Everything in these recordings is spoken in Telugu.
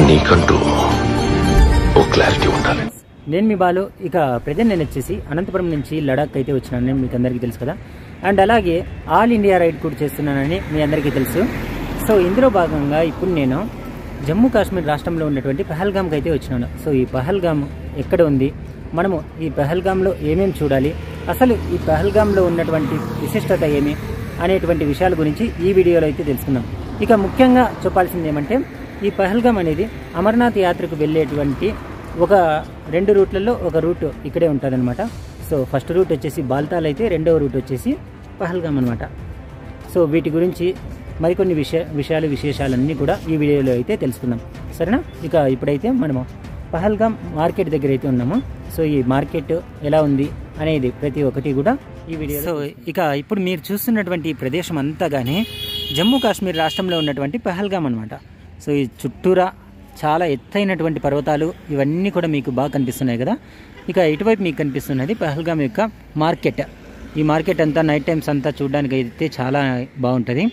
నీకంటూ ఓ క్లారిటీ ఉండాలి నేను మీ బాలు ఇక ప్రజెంట్ నేను వచ్చేసి అనంతపురం నుంచి లడాక్ అయితే వచ్చినానని మీకు అందరికీ తెలుసు కదా అండ్ అలాగే ఆల్ ఇండియా రైడ్ కూడా చేస్తున్నానని మీ అందరికీ తెలుసు సో ఇందులో భాగంగా ఇప్పుడు నేను జమ్మూ కాశ్మీర్ రాష్ట్రంలో ఉన్నటువంటి పహల్గామ్కి అయితే వచ్చినాను సో ఈ పహల్గామ్ ఎక్కడ ఉంది మనము ఈ పహల్గామ్లో ఏమేమి చూడాలి అసలు ఈ పహల్గామ్లో ఉన్నటువంటి విశిష్టత ఏమి అనేటువంటి విషయాల గురించి ఈ వీడియోలో అయితే తెలుసుకుందాం ఇక ముఖ్యంగా చెప్పాల్సింది ఏమంటే ఈ పహల్గామ్ అనేది అమర్నాథ్ యాత్రకు వెళ్ళేటువంటి ఒక రెండు రూట్లలో ఒక రూట్ ఇక్కడే ఉంటుందన్నమాట సో ఫస్ట్ రూట్ వచ్చేసి బాల్తాల్ అయితే రెండవ రూట్ వచ్చేసి పహల్గామ్ అనమాట సో వీటి గురించి మరికొన్ని విషయ విషయాలు విశేషాలన్నీ కూడా ఈ వీడియోలో అయితే తెలుసుకుందాం సరేనా ఇక ఇప్పుడైతే మనము పహల్గామ్ మార్కెట్ దగ్గర అయితే ఉన్నాము సో ఈ మార్కెట్ ఎలా ఉంది అనేది ప్రతి ఒక్కటి కూడా ఈ వీడియో సో ఇక ఇప్పుడు మీరు చూస్తున్నటువంటి ఈ ప్రదేశం అంతా కానీ జమ్మూ కాశ్మీర్ రాష్ట్రంలో ఉన్నటువంటి పహల్గామ్ అనమాట సో ఈ చుట్టూరా చాలా ఎత్తైనటువంటి పర్వతాలు ఇవన్నీ కూడా మీకు బాగా కనిపిస్తున్నాయి కదా ఇక ఇటువైపు మీకు కనిపిస్తున్నది పహల్గామ్ యొక్క మార్కెట్ ఈ మార్కెట్ అంతా నైట్ టైమ్స్ అంతా చూడడానికి అయితే చాలా బాగుంటుంది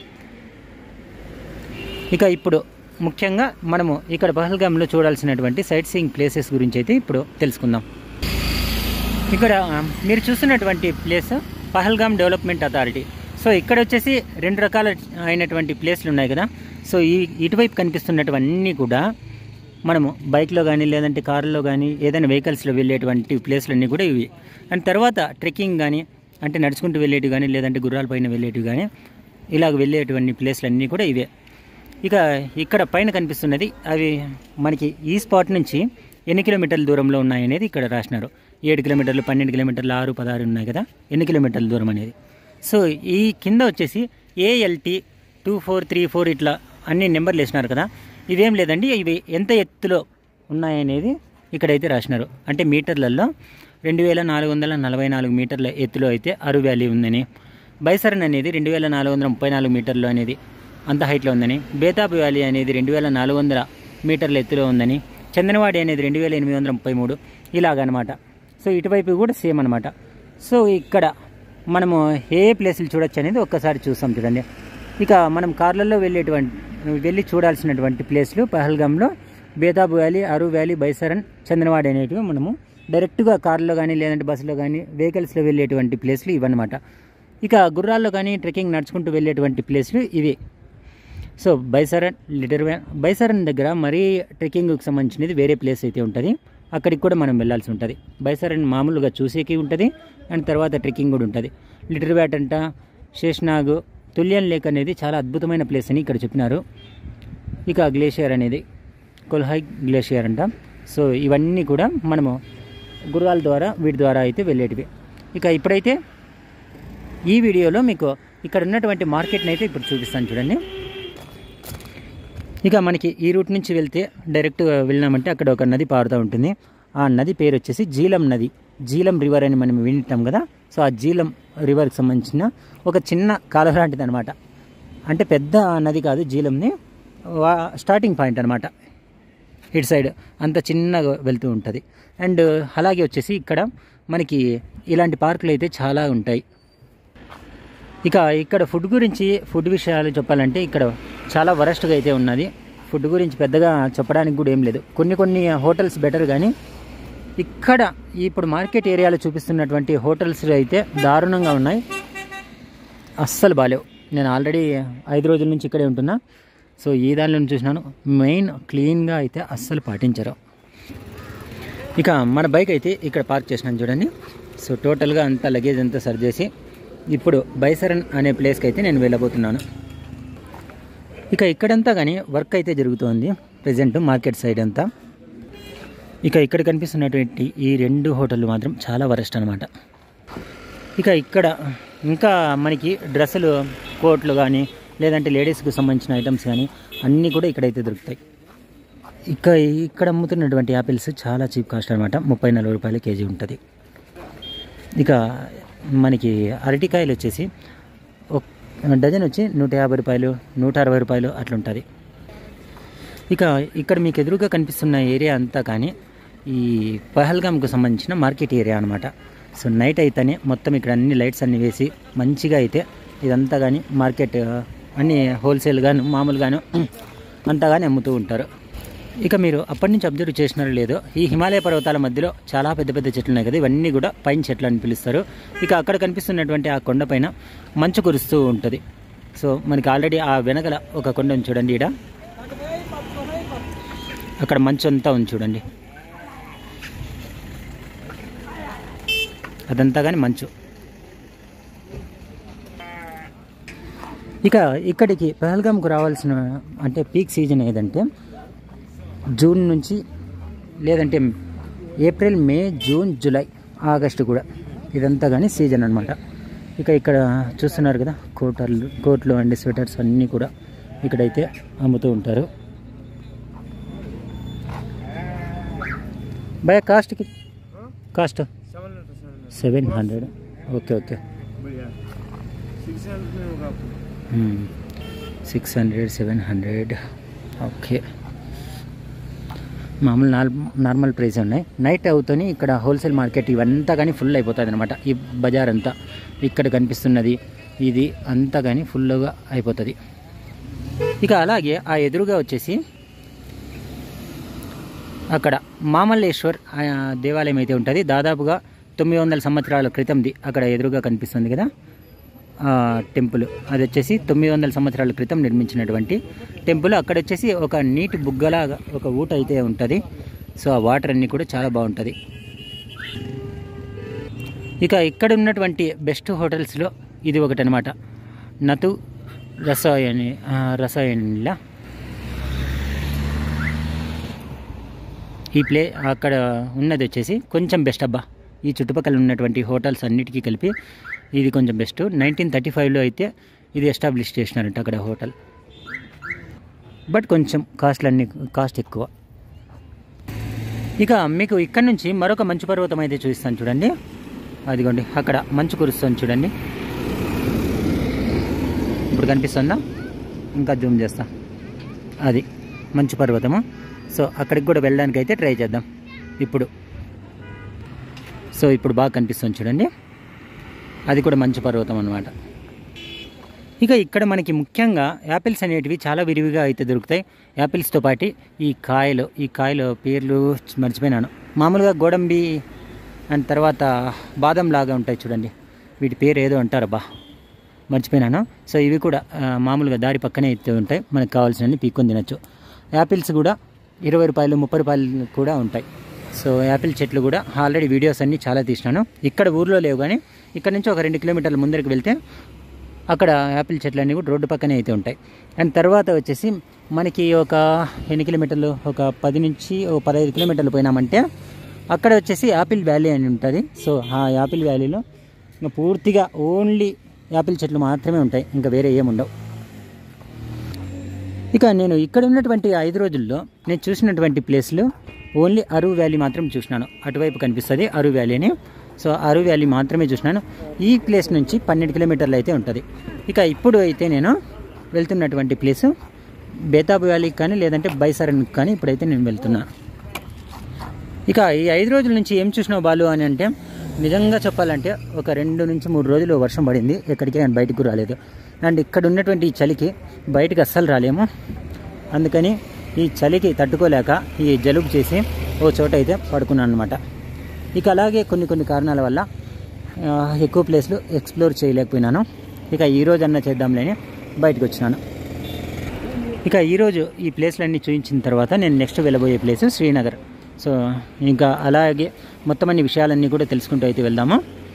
ఇక ఇప్పుడు ముఖ్యంగా మనము ఇక్కడ పహల్గామ్లో చూడాల్సినటువంటి సైట్ సీయింగ్ ప్లేసెస్ గురించి అయితే ఇప్పుడు తెలుసుకుందాం ఇక్కడ ఆ, మీరు చూస్తున్నటువంటి place Pahalgam development authority so ఇక్కడ వచ్చేసి రెండు రకాల అయినటువంటి ప్లేస్లు ఉన్నాయి కదా సో ఈ ఇటువైపు కనిపిస్తున్నటువన్నీ కూడా మనము బైక్లో కానీ లేదంటే కారులో కానీ ఏదైనా వెహికల్స్లో వెళ్ళేటువంటి ప్లేస్లన్నీ కూడా ఇవి అండ్ తర్వాత ట్రెక్కింగ్ కానీ అంటే నడుచుకుంటూ వెళ్ళేటివి కానీ లేదంటే గుర్రాల పైన వెళ్ళేటివి కానీ ఇలాగ వెళ్ళేటువంటి ప్లేస్లన్నీ కూడా ఇవే ఇక ఇక్కడ పైన కనిపిస్తున్నది అవి మనకి ఈ స్పాట్ నుంచి ఎన్ని కిలోమీటర్ల దూరంలో ఉన్నాయనేది ఇక్కడ రాసినారు ఏడు కిలోమీటర్లు పన్నెండు కిలోమీటర్లు ఆరు పదహారు ఉన్నాయి కదా ఎన్ని కిలోమీటర్ల దూరం అనేది సో ఈ కింద వచ్చేసి ALT two four three four ఇట్లా అన్ని నెంబర్లు వేసినారు కదా ఇవేం లేదండి ఇవి ఎంత ఎత్తులో ఉన్నాయనేది ఇక్కడైతే రాసినారు అంటే మీటర్లలో రెండు వేల నాలుగు వందల నలభై నాలుగు మీటర్ల ఎత్తులో అయితే అరు వ్యాలీ ఉందని బైసరన్ అనేది రెండు వేల నాలుగు వందల ముప్పై నాలుగు మీటర్లు అనేది అంత హైట్లో ఉందని బేతాబ్ వ్యాలీ అనేది రెండు వేల నాలుగు వందల మీటర్ల ఎత్తులో ఉందని చందనవాడి అనేది రెండు వేల ఎనిమిది వందల ముప్పై మూడు ఇలాగనమాట సో ఇటువైపు కూడా సేమ్ అనమాట సో ఇక్కడ మనము ఏ ప్లేసులు చూడొచ్చు అనేది ఒక్కసారి చూస్తాం చూడండి ఇక మనం కార్లలో వెళ్ళేటువంటి వెళ్ళి చూడాల్సినటువంటి ప్లేస్లు పహల్గామ్లో బేతాబ్ వ్యాలీ అరు వ్యాలీ బైసరన్ చందనవాడి అనేటివి మనము డైరెక్ట్గా కార్లో కానీ లేదంటే బస్సులో కానీ వెహికల్స్లో వెళ్ళేటువంటి ప్లేస్లు ఇవన్నమాట ఇక గుర్రాల్లో కానీ ట్రెక్కింగ్ నడుచుకుంటూ వెళ్ళేటువంటి ప్లేస్లు ఇవి సో బైసరన్ లిటర్ వ్యాన్ బైసరన్ దగ్గర మరీ ట్రెక్కింగ్కి సంబంధించినది వేరే ప్లేస్ అయితే ఉంటుంది అక్కడికి కూడా మనం వెళ్ళాల్సి ఉంటుంది బైసరన్ మామూలుగా చూసేకి ఉంటుంది అండ్ తర్వాత ట్రెక్కింగ్ కూడా ఉంటుంది లిటర్ వ్యాట్ అంట శేషనాగ్ తుల్యన్ లేక్ అనేది చాలా అద్భుతమైన ప్లేస్ అని ఇక్కడ చెప్పినారు ఇక గ్లేషియర్ అనేది కొల్హాయ్ గ్లేషియర్ అంట సో ఇవన్నీ కూడా మనము గుర్రాల ద్వారా వీటి ద్వారా అయితే వెళ్ళేటివి ఇక ఇప్పుడైతే ఈ వీడియోలో మీకు ఇక్కడ ఉన్నటువంటి మార్కెట్ని అయితే ఇప్పుడు చూపిస్తాను చూడండి ఇక మనకి ఈ రూట్ నుంచి వెళ్తే డైరెక్ట్గా వెళ్ళినామంటే అక్కడ ఒక నది పారుతూ ఉంటుంది ఆ నది పేరు వచ్చేసి జీలం నది జీలం రివర్ అని మనం వింటాం కదా సో ఆ జీలం రివర్కి సంబంధించిన ఒక చిన్న కాలువ లాంటిది అనమాట అంటే పెద్ద నది కాదు జీలంని వా- స్టార్టింగ్ పాయింట్ అనమాట ఇటు సైడ్ అంత చిన్నగా వెళ్తూ ఉంటుంది అండ్ అలాగే వచ్చేసి ఇక్కడ మనకి ఇలాంటి పార్కులు అయితే చాలా ఉంటాయి ఇక ఇక్కడ ఫుడ్ గురించి ఫుడ్ విషయాలు చెప్పాలంటే ఇక్కడ చాలా వరస్ట్గా అయితే ఉన్నది ఫుడ్ గురించి పెద్దగా చెప్పడానికి కూడా ఏం లేదు కొన్ని కొన్ని హోటల్స్ బెటర్ కానీ ఇక్కడ ఇప్పుడు మార్కెట్ ఏరియాలో చూపిస్తున్నటువంటి హోటల్స్ అయితే దారుణంగా ఉన్నాయి అస్సలు బాలేవు నేను ఆల్రెడీ ఐదు రోజుల నుంచి ఇక్కడే ఉంటున్నా సో ఈ దానిలో నుంచి చూసినాను మెయిన్ క్లీన్గా అయితే అస్సలు పాటించరు ఇక మన బైక్ అయితే ఇక్కడ పార్క్ చేసినాను చూడండి సో టోటల్గా అంతా లగేజ్ అంతా సరి చేసి ఇప్పుడు బైసరన్ అనే ప్లేస్కి అయితే నేను వెళ్ళబోతున్నాను ఇక ఇక్కడంతా కానీ వర్క్ అయితే జరుగుతోంది ప్రజెంట్ మార్కెట్ సైడ్ అంతా ఇక ఇక్కడ కనిపిస్తున్నటువంటి ఈ రెండు హోటళ్ళు మాత్రం చాలా వరస్ట్ అనమాట ఇక ఇక్కడ ఇంకా మనకి డ్రెస్సులు కోట్లు కానీ లేదంటే లేడీస్కి సంబంధించిన ఐటమ్స్ కానీ అన్నీ కూడా ఇక్కడైతే దొరుకుతాయి ఇక ఇక్కడ అమ్ముతున్నటువంటి యాపిల్స్ చాలా చీప్ కాస్ట్ అనమాట ముప్పై నలభై రూపాయలు కేజీ ఉంటుంది ఇక మనకి అరటికాయలు వచ్చేసి ఒక డజన్ వచ్చి నూట యాభై రూపాయలు నూట అరవై రూపాయలు అట్లుంటుంది ఇక ఇక్కడ మీకు ఎదురుగా కనిపిస్తున్న ఏరియా అంతా కానీ ఈ పహల్గామ్కు సంబంధించిన మార్కెట్ ఏరియా అనమాట సో నైట్ అయితేనే మొత్తం ఇక్కడ అన్ని లైట్స్ అన్ని వేసి మంచిగా అయితే ఇదంతా కానీ మార్కెట్ అన్ని హోల్సేల్ గాను మామూలుగాను అంతా కానీ అమ్ముతూ ఉంటారు ఇక మీరు అప్పటి నుంచి అబ్జర్వ్ చేసినారో లేదో ఈ హిమాలయ పర్వతాల మధ్యలో చాలా పెద్ద పెద్ద చెట్లు ఉన్నాయి కదా ఇవన్నీ కూడా పైన చెట్లు అని పిలుస్తారు ఇక అక్కడ కనిపిస్తున్నటువంటి ఆ కొండపైన మంచు కురుస్తూ ఉంటుంది సో మనకి ఆల్రెడీ ఆ వెనకల ఒక కొండ ఉంది చూడండి ఈడ అక్కడ మంచు అంతా ఉంది చూడండి అదంతా కానీ మంచు ఇక ఇక్కడికి పహల్గామ్కు రావాల్సిన అంటే పీక్ సీజన్ ఏదంటే జూన్ నుంచి లేదంటే April May June July August కూడా ఇదంతా కానీ సీజన్ అనమాట ఇక ఇక్కడ చూస్తున్నారు కదా కోటర్లు కోట్లు అండ్ స్వెటర్స్ అన్నీ కూడా ఇక్కడైతే అమ్ముతూ ఉంటారు భయ కాస్ట్కి cost seven hundred seven hundred seven hundred okay okay बढ़िया सिक्स हंड्रेड में होगा आपको six hundred seven hundred okay మామూలు నార్ నార్మల్ ప్రైస్ ఉన్నాయి నైట్ అవుతూనే ఇక్కడ హోల్సేల్ మార్కెట్ ఇవంతా కానీ ఫుల్ అయిపోతుంది అనమాట ఈ బజార్ అంతా ఇక్కడ కనిపిస్తున్నది ఇది అంతా కానీ ఫుల్గా అయిపోతుంది ఇక అలాగే ఆ ఎదురుగా వచ్చేసి అక్కడ మామల్లేశ్వర్ ఆ దేవాలయం అయితే ఉంటుంది దాదాపుగా తొమ్మిది వందల సంవత్సరాల క్రితంది అక్కడ ఎదురుగా కనిపిస్తుంది కదా ఆ టెంపుల్ అది వచ్చేసి తొమ్మిది వందల సంవత్సరాల క్రితం నిర్మించినటువంటి టెంపుల్ అక్కడ వచ్చేసి ఒక నీటి బుగ్గలాగా ఒక ఊట అయితే ఉంటుంది సో ఆ వాటర్ అన్నీ కూడా చాలా బాగుంటుంది ఇక ఇక్కడ ఉన్నటువంటి బెస్ట్ హోటల్స్లో ఇది ఒకటి అనమాట నతు రసాయని ఆ, రసాయనిలా ఈ ప్లే అక్కడ ఉన్నది వచ్చేసి కొంచెం బెస్ట్ అబ్బా ఈ చుట్టుపక్కల ఉన్నటువంటి హోటల్స్ అన్నిటికీ కలిపి ఇది కొంచెం బెస్ట్ నైన్టీన్ థర్టీ ఫైవ్లో అయితే ఇది ఎస్టాబ్లిష్ చేసినారంట అక్కడ హోటల్ బట్ కొంచెం కాస్ట్లు అన్ని కాస్ట్ ఎక్కువ ఇక మీకు ఇక్కడ నుంచి మరొక మంచు పర్వతం అయితే చూపిస్తాను చూడండి అదిగోండి అక్కడ మంచు కురుస్తుంది చూడండి ఇప్పుడు కనిపిస్తుందా ఇంకా జూమ్ చేస్తా అది మంచు పర్వతము సో అక్కడికి కూడా వెళ్ళడానికి అయితే ట్రై చేద్దాం ఇప్పుడు సో ఇప్పుడు బాగా కనిపిస్తుంది చూడండి అది కూడా మంచు పర్వతం అనమాట ఇక ఇక్కడ మనకి ముఖ్యంగా యాపిల్స్ అనేటివి చాలా విరివిగా అయితే దొరుకుతాయి యాపిల్స్తో పాటు ఈ కాయలు ఈ కాయలు పేర్లు మర్చిపోయినాను మామూలుగా గోడంబి అండ్ తర్వాత బాదం లాగా ఉంటాయి చూడండి వీటి పేరు ఏదో అంటారబ్బా మర్చిపోయినాను సో ఇవి కూడా ఆ, మామూలుగా దారి పక్కనే అయితే ఉంటాయి మనకు కావాల్సినవి పీక్కొని తినచ్చు యాపిల్స్ కూడా ఇరవై రూపాయలు ముప్పై రూపాయలు కూడా ఉంటాయి సో యాపిల్ చెట్లు కూడా ఆల్రెడీ వీడియోస్ అన్నీ చాలా తీసినాను ఇక్కడ ఊర్లో లేవు కానీ ఇక్కడ నుంచి ఒక రెండు కిలోమీటర్ల ముందరికి వెళ్తే అక్కడ యాపిల్ చెట్లు అన్నీ కూడా రోడ్డు పక్కనే అయితే ఉంటాయి అండ్ తర్వాత వచ్చేసి మనకి ఒక ఎన్ని కిలోమీటర్లు ఒక పది నుంచి ఒక పదహైదు కిలోమీటర్లు పోయినామంటే అక్కడ వచ్చేసి యాపిల్ వ్యాలీ అని ఉంటుంది సో ఆ యాపిల్ వ్యాలీలో ఇంకా పూర్తిగా ఓన్లీ యాపిల్ చెట్లు మాత్రమే ఉంటాయి ఇంకా వేరే ఏముండవు ఇక నేను ఇక్కడ ఉన్నటువంటి ఐదు రోజుల్లో నేను చూసినటువంటి ప్లేస్లు ఓన్లీ అరువు వ్యాలీ మాత్రం చూసినాను అటువైపు కనిపిస్తుంది అరువు వ్యాలీ అని సో అరువు వ్యాలీ మాత్రమే చూసినాను ఈ ప్లేస్ నుంచి పన్నెండు కిలోమీటర్లు అయితే ఉంటుంది ఇక ఇప్పుడు అయితే నేను వెళ్తున్నటువంటి ప్లేసు బేతాబు వ్యాలీకి కానీ లేదంటే బైసరన్కి కానీ ఇప్పుడైతే నేను వెళ్తున్నాను ఇక ఈ ఐదు రోజుల నుంచి ఏం చూసినావు బాలు అని అంటే నిజంగా చెప్పాలంటే ఒక రెండు నుంచి మూడు రోజులు వర్షం పడింది ఎక్కడికి నేను బయటకు రాలేదు అండ్ ఇక్కడ ఉన్నటువంటి ఈ చలికి బయటకు అస్సలు రాలేము అందుకని ఈ చలికి తట్టుకోలేక ఈ జలుబు చేసి ఓ చోట అయితే పడుకున్నాను అనమాట ఇక అలాగే కొన్ని కొన్ని కారణాల వల్ల ఆ, ఎక్కువ ప్లేస్లు ఎక్స్ప్లోర్ చేయలేకపోయినాను ఇక ఈ రోజు అన్న చేద్దాంలేని బయటకు వచ్చినాను ఇక ఈరోజు ఈ ప్లేస్లన్నీ చూపించిన తర్వాత నేను నెక్స్ట్ వెళ్ళబోయే ప్లేస్ శ్రీనగర్ సో ఇంకా అలాగే మొత్తం అన్ని విషయాలన్నీ కూడా తెలుసుకుంటూ అయితే వెళ్దాము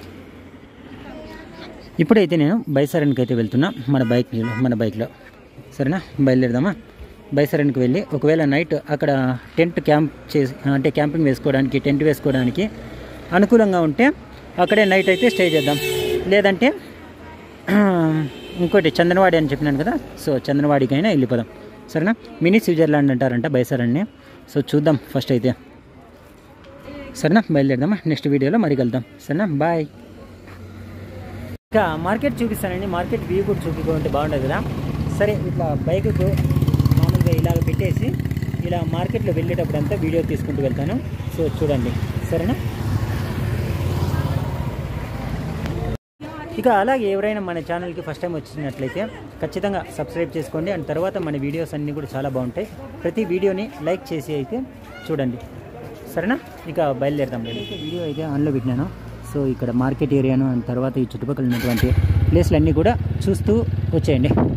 ఇప్పుడైతే నేను బైసరన్కి అయితే వెళ్తున్నా మన బైక్ మన బైక్లో సరేనా బయలుదేరదామా బైసరన్కి వెళ్ళి ఒకవేళ నైట్ అక్కడ టెంట్ క్యాంప్ చేసి అంటే క్యాంపింగ్ వేసుకోవడానికి టెంట్ వేసుకోవడానికి అనుకూలంగా ఉంటే అక్కడే నైట్ అయితే స్టే చేద్దాం లేదంటే ఇంకోటి చందనవాడి అని చెప్పినాను కదా సో చందనవాడికైనా వెళ్ళిపోదాం సరేనా మినీ స్విట్జర్లాండ్ అంటారంట బైసరన్ని సో చూద్దాం ఫస్ట్ అయితే సరేనా బయలుదేరదామా నెక్స్ట్ వీడియోలో మరి కలుద్దాం సరేనా బాయ్ ఇంకా మార్కెట్ చూపిస్తానండి మార్కెట్ వ్యూ కూడా చూపించుకుంటే బాగుంటుంది కదా సరే ఇట్లా బైక్కు మామూలుగా ఇలాగ పెట్టేసి ఇలా మార్కెట్లో వెళ్ళేటప్పుడు అంతా వీడియో తీసుకుంటూ వెళ్తాను సో చూడండి సరేనా ఇక అలాగే ఎవరైనా మన ఛానల్కి ఫస్ట్ టైం వచ్చినట్లయితే ఖచ్చితంగా సబ్స్క్రైబ్ చేసుకోండి అండ్ తర్వాత మన వీడియోస్ అన్నీ కూడా చాలా బాగుంటాయి ప్రతి వీడియోని లైక్ చేసి అయితే చూడండి సరేనా ఇక బయలుదేరుదాం అయితే వీడియో అయితే ఆన్లో పెట్టినాను సో ఇక్కడ మార్కెట్ ఏరియాను అండ్ తర్వాత ఈ చుట్టుపక్కల ఉన్నటువంటి ప్లేస్లు అన్నీ కూడా చూస్తూ వచ్చేయండి